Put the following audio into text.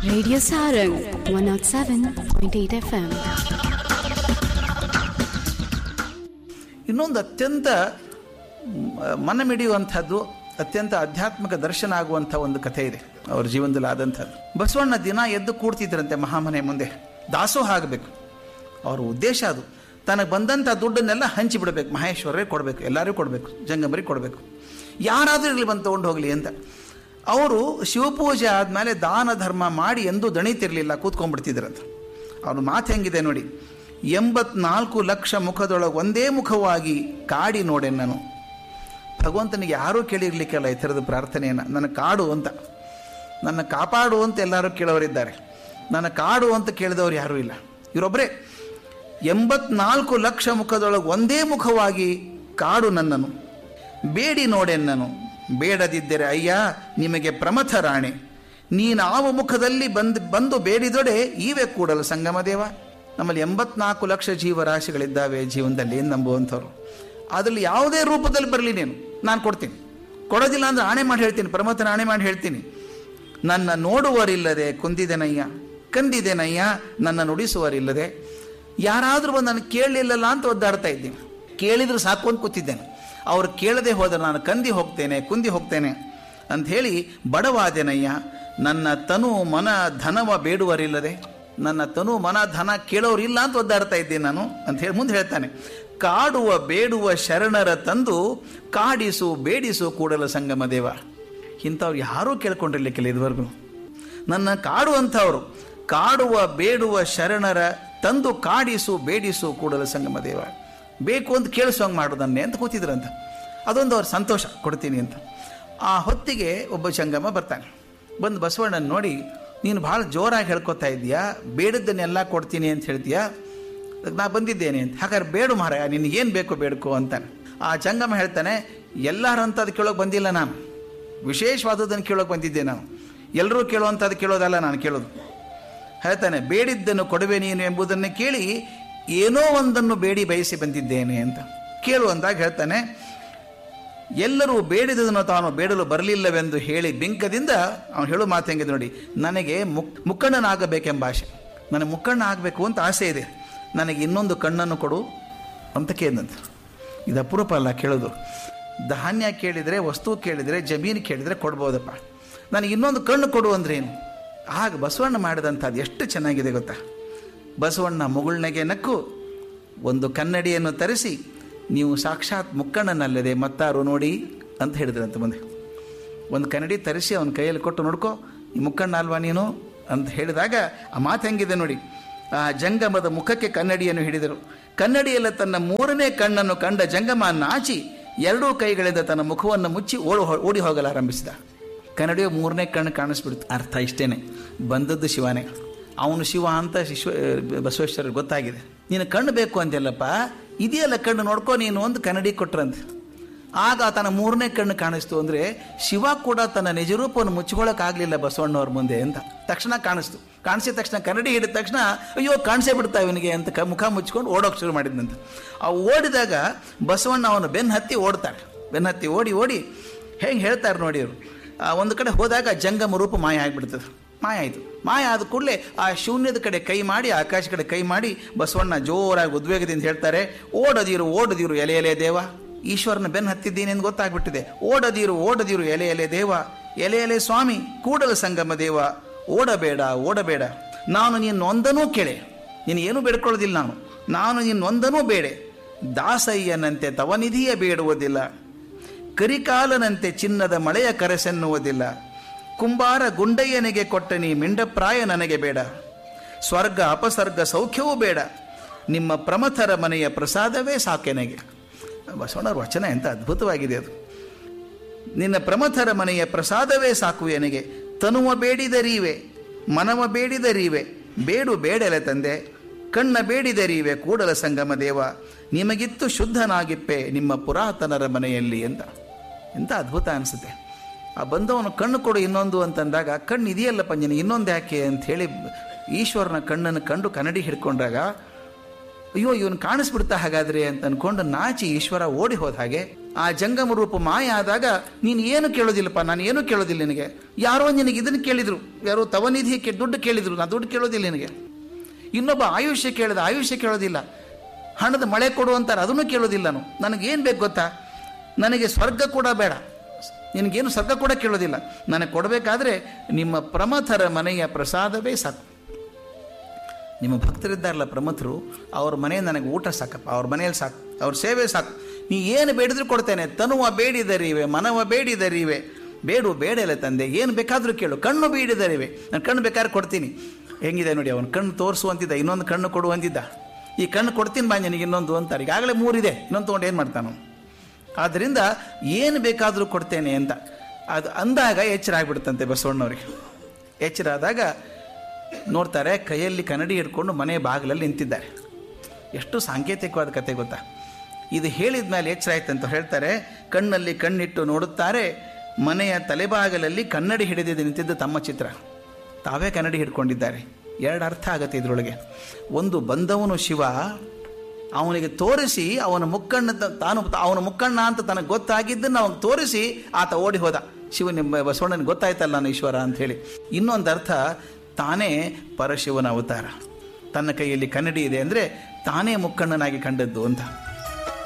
Radio Sarang 107.8 FM. ಇನ್ನೊಂದು ಅತ್ಯಂತ ಮ- ಮನಮಿಡಿಯುವಂಥದ್ದು ಅತ್ಯಂತ ಆಧ್ಯಾತ್ಮಿಕ ದರ್ಶನ ಆಗುವಂಥ ಒಂದು ಕಥೆ ಇದೆ ಅವ್ರ ಜೀವನದಲ್ಲಿ ಆದಂಥದ್ದು ಬಸವಣ್ಣ ದಿನ ಎದ್ದು ಕೂಡ್ತಿದ್ರಂತೆ ಮಹಾಮನೆ ಮುಂದೆ ದಾಸೋಹ ಆಗಬೇಕು ಅವ್ರ ಉದ್ದೇಶ ಅದು ತನಗೆ ಬಂದಂಥ ದುಡ್ಡನ್ನೆಲ್ಲ ಹಂಚಿ ಬಿಡಬೇಕು ಮಹೇಶ್ವರರೇ ಕೊಡಬೇಕು ಎಲ್ಲರಿಗೂ ಕೊಡಬೇಕು ಜಂಗಮರಿಗೆ ಕೊಡಬೇಕು ಯಾರಾದರೂ ಇರಲಿ ಬಂದು ತೊಗೊಂಡು ಹೋಗಲಿ ಅಂತ ಅವರು ಶಿವಪೂಜೆ ಆದಮೇಲೆ ದಾನ ಧರ್ಮ ಮಾಡಿ ಎಂದೂ ದಣಿತಿರಲಿಲ್ಲ ಕೂತ್ಕೊಂಡ್ಬಿಡ್ತಿದ್ರಂತ ಅವ್ರ ಮಾತು ಹೆಂಗಿದೆ ನೋಡಿ ಎಂಬತ್ನಾಲ್ಕು ಲಕ್ಷ ಮುಖದೊಳಗೆ ಒಂದೇ ಮುಖವಾಗಿ ಕಾಡಿ ನೋಡೆ ನಾನು ಭಗವಂತನಿಗೆ ಯಾರೂ ಕೇಳಿರ್ಲಿಕ್ಕೆಲ್ಲ ಈ ಥರದ ಪ್ರಾರ್ಥನೆಯನ್ನು ನನ್ನ ಕಾಡು ಅಂತ ನನ್ನ ಕಾಪಾಡು ಅಂತ ಎಲ್ಲರೂ ಕೇಳೋರಿದ್ದಾರೆ ನನ್ನ ಕಾಡು ಅಂತ ಕೇಳಿದವರು ಯಾರೂ ಇಲ್ಲ ಇವರೊಬ್ಬರೇ ಎಂಬತ್ನಾಲ್ಕು ಲಕ್ಷ ಮುಖದೊಳಗೆ ಒಂದೇ ಮುಖವಾಗಿ ಕಾಡು ನನ್ನನು ಬೇಡಿ ನೋಡೆನ್ನನು ಬೇಡದಿದ್ದರೆ ಅಯ್ಯ ನಿಮಗೆ ಪ್ರಮಥ ರಾಣೆ ನೀನಾವ ಮುಖದಲ್ಲಿ ಬಂದು ಬಂದು ಬೇಡಿದೊಡೆ ಈವೆ ಕೂಡಲು ಸಂಗಮ ದೇವ ನಮ್ಮಲ್ಲಿ ಎಂಬತ್ನಾಲ್ಕು ಲಕ್ಷ ಜೀವರಾಶಿಗಳಿದ್ದಾವೆ ಜೀವನದಲ್ಲಿ ಏನು ನಂಬುವಂಥವ್ರು ಅದರಲ್ಲಿ ಯಾವುದೇ ರೂಪದಲ್ಲಿ ಬರಲಿ ನೀನು ನಾನು ಕೊಡ್ತೀನಿ ಕೊಡೋದಿಲ್ಲ ಅಂದ್ರೆ ಆಣೆ ಮಾಡಿ ಹೇಳ್ತೀನಿ ಪ್ರಮಥನ ಆಣೆ ಮಾಡಿ ಹೇಳ್ತೀನಿ ನನ್ನ ನೋಡುವರಿಲ್ಲದೆ ಕುಂದಿದೆನಯ್ಯ ಕಂದಿದೆನಯ್ಯ ನನ್ನ ನುಡಿಸುವರಿಲ್ಲದೆ ಯಾರಾದರೂ ಬಂದು ನಾನು ಕೇಳಲಿಲ್ಲಲ್ಲ ಅಂತ ಒದ್ದಾಡ್ತಾ ಇದ್ದೀನಿ ಕೇಳಿದ್ರು ಸಾಕು ಅಂತ ಕೂತಿದ್ದೇನೆ ಅವ್ರು ಕೇಳದೆ ಹೋದರೆ ನಾನು ಕಂದಿ ಹೋಗ್ತೇನೆ ಕುಂದಿ ಹೋಗ್ತೇನೆ ಅಂತ ಹೇಳಿ ಬಡವಾದೆನಯ್ಯ ನನ್ನ ತನು ಮನ ಧನವ ಬೇಡುವರಿಲ್ಲದೆ ನನ್ನ ತನು ಮನ ಧನ ಕೇಳೋರಿಲ್ಲ ಅಂತ ಒದ್ದಾಡ್ತಾ ಇದ್ದೀನಿ ನಾನು ಅಂತ ಹೇಳಿ ಮುಂದೆ ಹೇಳ್ತಾನೆ ಕಾಡುವ ಬೇಡುವ ಶರಣರ ತಂದು ಕಾಡಿಸು ಬೇಡಿಸು ಕೂಡಲ ಸಂಗಮ ದೇವ ಇಂಥವ್ರು ಯಾರೂ ಕೇಳ್ಕೊಂಡಿರ್ಲಿಕ್ಕಿಲ್ಲ ಇದುವರೆಗೂ ನನ್ನ ಕಾಡುವಂಥವ್ರು ಕಾಡುವ ಬೇಡುವ ಶರಣರ ತಂದು ಕಾಡಿಸು ಬೇಡಿಸು ಕೂಡಲ ಸಂಗಮ ದೇವ ಬೇಕು ಅಂತ ಕೇಳಿಸೋಂಗೆ ಮಾಡೋದನ್ನೇ ಅಂತ ಕೂತಿದ್ರಂತ ಅದೊಂದು ಅವ್ರ ಸಂತೋಷ ಕೊಡ್ತೀನಿ ಅಂತ ಆ ಹೊತ್ತಿಗೆ ಒಬ್ಬ ಸಂಗಮ ಬರ್ತಾನೆ ಬಂದು ಬಸವಣ್ಣನ ನೋಡಿ ನೀನು ಭಾಳ ಜೋರಾಗಿ ಹೇಳ್ಕೊತಾ ಇದೀಯಾ ಬೇಡದ್ದನ್ನೆಲ್ಲ ಕೊಡ್ತೀನಿ ಅಂತ ಹೇಳ್ತೀಯಾ ಅದಕ್ಕೆ ನಾ ಬಂದಿದ್ದೇನೆ ಅಂತ ಹಾಗಾದ್ರೆ ಬೇಡು ಮಾರಾಯ ನಿನಗೇನು ಬೇಕು ಬೇಡ್ಕೋ ಅಂತಾನೆ ಆ ಜಂಗಮ ಹೇಳ್ತಾನೆ ಎಲ್ಲರಂಥದ್ದು ಕೇಳೋಕೆ ಬಂದಿಲ್ಲ ನಾನು ವಿಶೇಷವಾದದ್ದನ್ನು ಕೇಳೋಕೆ ಬಂದಿದ್ದೆ ನಾನು ಎಲ್ಲರೂ ಕೇಳುವಂಥದ್ದು ಕೇಳೋದಲ್ಲ ನಾನು ಕೇಳೋದು ಹೇಳ್ತಾನೆ ಬೇಡಿದ್ದನ್ನು ಕೊಡುವೆ ನೀನು ಎಂಬುದನ್ನು ಕೇಳಿ ಏನೋ ಒಂದನ್ನು ಬೇಡಿ ಬಯಸಿ ಬಂದಿದ್ದೇನೆ ಅಂತ ಕೇಳು ಅಂದಾಗ ಹೇಳ್ತಾನೆ ಎಲ್ಲರೂ ಬೇಡಿದದನ್ನು ತಾನು ಬೇಡಲು ಬರಲಿಲ್ಲವೆಂದು ಹೇಳಿ ಬಿಂಕದಿಂದ ಅವನು ಹೇಳೋ ಮಾತು ಹೆಂಗಿದೆ ನೋಡಿ ನನಗೆ ಮುಕ್ ಮುಕ್ಕಣ್ಣನಾಗಬೇಕೆಂಬ ಆಸೆ ನನಗೆ ಮುಕ್ಕಣ್ಣ ಆಗಬೇಕು ಅಂತ ಆಸೆ ಇದೆ ನನಗೆ ಇನ್ನೊಂದು ಕಣ್ಣನ್ನು ಕೊಡು ಅಂತ ಕೇಳಿದಂತ ಇದು ಅಪರೂಪ ಅಲ್ಲ ಕೇಳೋದು ಧಾನ್ಯ ಕೇಳಿದರೆ ವಸ್ತು ಕೇಳಿದರೆ ಜಮೀನು ಕೇಳಿದರೆ ಕೊಡ್ಬೋದಪ್ಪ ನನಗೆ ಇನ್ನೊಂದು ಕಣ್ಣು ಕೊಡು ಅಂದ್ರೆ ಏನು ಆಗ ಬಸವಣ್ಣ ಮಾಡಿದಂಥದ್ದು ಎಷ್ಟು ಚೆನ್ನಾಗಿದೆ ಗೊತ್ತಾ ಬಸವಣ್ಣ ಮುಗುಳ್ನೆಗೆ ನಕ್ಕು ಒಂದು ಕನ್ನಡಿಯನ್ನು ತರಿಸಿ ನೀವು ಸಾಕ್ಷಾತ್ ಮುಕ್ಕಣ್ಣನಲ್ಲದೆ ಮತ್ತಾರು ನೋಡಿ ಅಂತ ಹೇಳಿದ್ರಂತೆ ಮುಂದೆ ಒಂದು ಕನ್ನಡಿ ತರಿಸಿ ಅವನ ಕೈಯಲ್ಲಿ ಕೊಟ್ಟು ನೋಡ್ಕೋ ಈ ಮುಕ್ಕಣ್ಣ ಅಲ್ವಾ ನೀನು ಅಂತ ಹೇಳಿದಾಗ ಆ ಮಾತು ಹೆಂಗಿದೆ ನೋಡಿ ಆ ಜಂಗಮದ ಮುಖಕ್ಕೆ ಕನ್ನಡಿಯನ್ನು ಹಿಡಿದರು ಕನ್ನಡಿಯಲ್ಲ ತನ್ನ ಮೂರನೇ ಕಣ್ಣನ್ನು ಕಂಡ ಜಂಗಮ ನಾಚಿ ಎರಡೂ ಕೈಗಳಿಂದ ತನ್ನ ಮುಖವನ್ನು ಮುಚ್ಚಿ ಓಡಿ ಓಡಿ ಹೋಗಲಾರಂಭಿಸಿದ ಕನ್ನಡಿಯ ಮೂರನೇ ಕಣ್ಣು ಕಾಣಿಸ್ಬಿಡ್ತು ಅರ್ಥ ಇಷ್ಟೇನೆ ಬಂದದ್ದು ಶಿವನೇ ಅವನು ಶಿವ ಅಂತ ಶಿಶ್ವ ಬಸವೇಶ್ವರ ಗೊತ್ತಾಗಿದೆ ನೀನು ಕಣ್ಣು ಬೇಕು ಅಂತೆಲ್ಲಪ್ಪ ಇದೆಯಲ್ಲ ಕಣ್ಣು ನೋಡ್ಕೊ ನೀನು ಒಂದು ಕನ್ನಡಿ ಕೊಟ್ರಂತೆ ಆಗ ತನ್ನ ಮೂರನೇ ಕಣ್ಣು ಕಾಣಿಸ್ತು ಅಂದರೆ ಶಿವ ಕೂಡ ತನ್ನ ನಿಜರೂಪವನ್ನು ಮುಚ್ಕೊಳ್ಳೋಕ್ಕಾಗಲಿಲ್ಲ ಬಸವಣ್ಣವ್ರ ಮುಂದೆ ಅಂತ ತಕ್ಷಣ ಕಾಣಿಸ್ತು ಕಾಣಿಸಿದ ತಕ್ಷಣ ಕನ್ನಡಿ ಹಿಡಿದ ತಕ್ಷಣ ಅಯ್ಯೋ ಕಾಣಿಸೇ ಬಿಡ್ತಾ ಇವನಿಗೆ ಅಂತ ಕ ಮುಖ ಮುಚ್ಕೊಂಡು ಓಡೋಕೆ ಶುರು ಮಾಡಿದ್ನಂತ ಆ ಓಡಿದಾಗ ಬಸವಣ್ಣ ಅವನು ಬೆನ್ನು ಹತ್ತಿ ಓಡ್ತಾರೆ ಬೆನ್ನು ಹತ್ತಿ ಓಡಿ ಓಡಿ ಹೆಂಗೆ ಹೇಳ್ತಾರೆ ನೋಡಿ ಅವರು ಒಂದು ಕಡೆ ಹೋದಾಗ ಜಂಗಮ ರೂಪ ಮಾಯ ಆಗಿಬಿಡ್ತದೆ ಮಾಯ ಆಯಿತು ಮಾಯ ಆದ ಕೂಡಲೇ ಆ ಶೂನ್ಯದ ಕಡೆ ಕೈ ಮಾಡಿ ಆಕಾಶ ಕಡೆ ಕೈ ಮಾಡಿ ಬಸವಣ್ಣ ಜೋರಾಗಿ ಉದ್ವೇಗದಿಂದ ಹೇಳ್ತಾರೆ ಓಡದಿರು ಓಡದಿರು ಎಲೆ ಎಲೆ ದೇವ ಈಶ್ವರನ ಬೆನ್ನು ಹತ್ತಿದ್ದೀನಿ ಎಂದು ಗೊತ್ತಾಗ್ಬಿಟ್ಟಿದೆ ಓಡದಿರು ಓಡದಿರು ಎಲೆ ಎಲೆ ದೇವ ಎಲೆ ಎಲೆ ಸ್ವಾಮಿ ಕೂಡಲ ಸಂಗಮ ದೇವ ಓಡಬೇಡ ಓಡಬೇಡ ನಾನು ನಿನ್ನೊಂದನೂ ಕೇಳೆ ನೀನು ಏನು ಬೇಡ್ಕೊಳ್ಳೋದಿಲ್ಲ ನಾನು ನಾನು ನಿನ್ನೊಂದನೂ ಬೇಡೆ ದಾಸಯ್ಯನಂತೆ ತವನಿಧಿಯ ಬೇಡುವುದಿಲ್ಲ ಕರಿಕಾಲನಂತೆ ಚಿನ್ನದ ಮಳೆಯ ಕರೆಸೆನ್ನುವುದಿಲ್ಲ ಕುಂಬಾರ ಗುಂಡಯ್ಯನಿಗೆ ಕೊಟ್ಟ ನೀ ಮಿಂಡಪ್ರಾಯ ನನಗೆ ಬೇಡ ಸ್ವರ್ಗ ಅಪಸರ್ಗ ಸೌಖ್ಯವೂ ಬೇಡ ನಿಮ್ಮ ಪ್ರಮಥರ ಮನೆಯ ಪ್ರಸಾದವೇ ಸಾಕೆನಗೆ ಬಸವಣ್ಣವ್ರ ವಚನ ಎಂತ ಅದ್ಭುತವಾಗಿದೆ ಅದು ನಿನ್ನ ಪ್ರಮಥರ ಮನೆಯ ಪ್ರಸಾದವೇ ಸಾಕು ಎನಗೆ ತನುವ ಬೇಡಿದರೀವೆ ಮನವ ಬೇಡಿದರೀವೆ ಬೇಡು ಬೇಡಲೆ ತಂದೆ ಕಣ್ಣ ಬೇಡಿದರೀವೆ ಕೂಡಲ ಸಂಗಮ ದೇವ ನಿಮಗಿತ್ತು ಶುದ್ಧನಾಗಿಪ್ಪೆ ನಿಮ್ಮ ಪುರಾತನರ ಮನೆಯಲ್ಲಿ ಅಂತ ಎಂತ ಅದ್ಭುತ ಅನಿಸುತ್ತೆ ಆ ಬಂದವನು ಕಣ್ಣು ಕೊಡು ಇನ್ನೊಂದು ಅಂತಂದಾಗ ಕಣ್ಣು ಇದೆಯಲ್ಲ ಪಂಜನ ಇನ್ನೊಂದು ಯಾಕೆ ಅಂತ ಹೇಳಿ ಈಶ್ವರನ ಕಣ್ಣನ್ನು ಕಂಡು ಕನ್ನಡಿ ಹಿಡ್ಕೊಂಡಾಗ ಅಯ್ಯೋ ಇವನು ಕಾಣಿಸ್ಬಿಡ್ತಾ ಹಾಗಾದ್ರೆ ಅಂತ ಅನ್ಕೊಂಡು ನಾಚಿ ಈಶ್ವರ ಓಡಿ ಹೋದ ಹಾಗೆ ಆ ಜಂಗಮ ರೂಪ ಮಾಯ ಆದಾಗ ನೀನು ಏನು ಕೇಳೋದಿಲ್ಲಪ್ಪ ನಾನು ಏನು ಕೇಳೋದಿಲ್ಲ ನಿನಗೆ ಯಾರೋ ನಿನಗೆ ಇದನ್ನು ಕೇಳಿದ್ರು ಯಾರೋ ತವನಿಧಿಗೆ ದುಡ್ಡು ಕೇಳಿದ್ರು ನಾನು ದುಡ್ಡು ಕೇಳೋದಿಲ್ಲ ನಿನಗೆ ಇನ್ನೊಬ್ಬ ಆಯುಷ್ಯ ಕೇಳಿದ ಆಯುಷ್ಯ ಕೇಳೋದಿಲ್ಲ ಹಣದ ಮಳೆ ಕೊಡು ಅಂತಾರೆ ಅದನ್ನು ಕೇಳೋದಿಲ್ಲ ನಾನು ನನಗೇನು ಬೇಕು ಗೊತ್ತಾ ನನಗೆ ಸ್ವರ್ಗ ಕೂಡ ಬೇಡ ನಿನಗೇನು ಸ್ವರ್ಗ ಕೂಡ ಕೇಳೋದಿಲ್ಲ ನನಗೆ ಕೊಡಬೇಕಾದ್ರೆ ನಿಮ್ಮ ಪ್ರಮಥರ ಮನೆಯ ಪ್ರಸಾದವೇ ಸಾಕು ನಿಮ್ಮ ಭಕ್ತರಿದ್ದಾರಲ್ಲ ಪ್ರಮಥರು ಅವ್ರ ಮನೆ ನನಗೆ ಊಟ ಸಾಕಪ್ಪ ಅವ್ರ ಮನೆಯಲ್ಲಿ ಸಾಕು ಅವ್ರ ಸೇವೆ ಸಾಕು ನೀ ಏನು ಬೇಡಿದ್ರು ಕೊಡ್ತೇನೆ ತನುವ ಬೇಡಿದರಿವೆ ಮನವ ಬೇಡಿದರಿವೆ ಬೇಡು ಬೇಡ ಇಲ್ಲ ತಂದೆ ಏನು ಬೇಕಾದರೂ ಕೇಳು ಕಣ್ಣು ಬೇಡಿದರಿವೆ ನಾನು ಕಣ್ಣು ಬೇಕಾದ್ರೆ ಕೊಡ್ತೀನಿ ಹೆಂಗಿದೆ ನೋಡಿ ಅವನು ಕಣ್ಣು ತೋರಿಸು ಅಂತಿದ್ದ ಇನ್ನೊಂದು ಕಣ್ಣು ಕೊಡು ಅಂತಿದ್ದ ಈ ಕಣ್ಣು ಕೊಡ್ತೀನಿ ಬಾ ನಿನಗೆ ಇನ್ನೊಂದು ಅಂತಾರೆ ಈಗಾಗಲೇ ಮೂರಿದೆ ಇನ್ನೊಂದು ತೊಗೊಂಡು ಏನು ಮಾಡ್ತಾನು ಆದ್ದರಿಂದ ಏನು ಬೇಕಾದರೂ ಕೊಡ್ತೇನೆ ಅಂತ ಅದು ಅಂದಾಗ ಎಚ್ಚರ ಆಗ್ಬಿಡುತ್ತಂತೆ ಬಸವಣ್ಣವ್ರಿಗೆ ಎಚ್ಚರ ಆದಾಗ ನೋಡ್ತಾರೆ ಕೈಯಲ್ಲಿ ಕನ್ನಡಿ ಹಿಡ್ಕೊಂಡು ಮನೆ ಬಾಗಿಲಲ್ಲಿ ನಿಂತಿದ್ದಾರೆ ಎಷ್ಟು ಸಾಂಕೇತಿಕವಾದ ಕತೆ ಗೊತ್ತಾ ಇದು ಹೇಳಿದ ಮೇಲೆ ಎಚ್ಚರ ಆಯ್ತಂತ ಹೇಳ್ತಾರೆ ಕಣ್ಣಲ್ಲಿ ಕಣ್ಣಿಟ್ಟು ನೋಡುತ್ತಾರೆ ಮನೆಯ ತಲೆಬಾಗಲಲ್ಲಿ ಕನ್ನಡಿ ಹಿಡಿದಿದ್ದು ನಿಂತಿದ್ದು ತಮ್ಮ ಚಿತ್ರ ತಾವೇ ಕನ್ನಡಿ ಹಿಡ್ಕೊಂಡಿದ್ದಾರೆ ಎರಡು ಅರ್ಥ ಆಗತ್ತೆ ಇದರೊಳಗೆ ಒಂದು ಬಂದವನು ಶಿವ ಅವನಿಗೆ ತೋರಿಸಿ ಅವನ ಮುಕ್ಕಣ್ಣ ತ- ತಾನು ಅವನ ಮುಕ್ಕಣ್ಣ ಅಂತ ತನಗೆ ಗೊತ್ತಾಗಿದ್ದನ್ನು ಅವನು ತೋರಿಸಿ ಆತ ಓಡಿ ಹೋದ ಶಿವನ ಬಸವಣ್ಣನಿಗೆ ಗೊತ್ತಾಯ್ತಲ್ಲ ನಾನು ಈಶ್ವರ ಅಂತ ಹೇಳಿ ಇನ್ನೊಂದು ಅರ್ಥ ತಾನೇ ಪರಶಿವನ ಅವತಾರ ತನ್ನ ಕೈಯಲ್ಲಿ ಕನ್ನಡಿ ಇದೆ ಅಂದರೆ ತಾನೇ ಮುಕ್ಕಣ್ಣನಾಗಿ ಕಂಡದ್ದು ಅಂತ